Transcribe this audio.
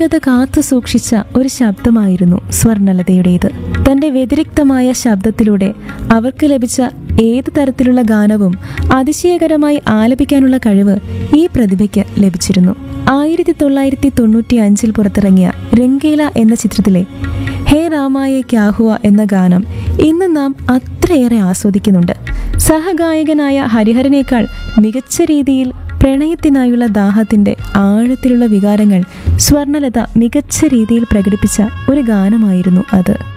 മാനവികത കാത്തു സൂക്ഷിച്ച ഒരു ശബ്ദമായിരുന്നു സ്വർണലതയുടേത് തന്റെ വ്യതിരിക്തമായ ശബ്ദത്തിലൂടെ അവർക്ക് ലഭിച്ച ഏത് തരത്തിലുള്ള ഗാനവും അതിശയകരമായി ആലപിക്കാനുള്ള കഴിവ് ഈ പ്രതിഭയ്ക്ക് ലഭിച്ചിരുന്നു ആയിരത്തി തൊള്ളായിരത്തി തൊണ്ണൂറ്റി അഞ്ചിൽ പുറത്തിറങ്ങിയ രംഗേല എന്ന ചിത്രത്തിലെ ഹേ രാമായ ക്യാഹുവ എന്ന ഗാനം ഇന്ന് നാം അത്രയേറെ ആസ്വദിക്കുന്നുണ്ട് സഹഗായകനായ ഹരിഹരനേക്കാൾ മികച്ച രീതിയിൽ പ്രണയത്തിനായുള്ള ദാഹത്തിന്റെ ആഴത്തിലുള്ള വികാരങ്ങൾ സ്വർണലത മികച്ച രീതിയിൽ പ്രകടിപ്പിച്ച ഒരു ഗാനമായിരുന്നു അത്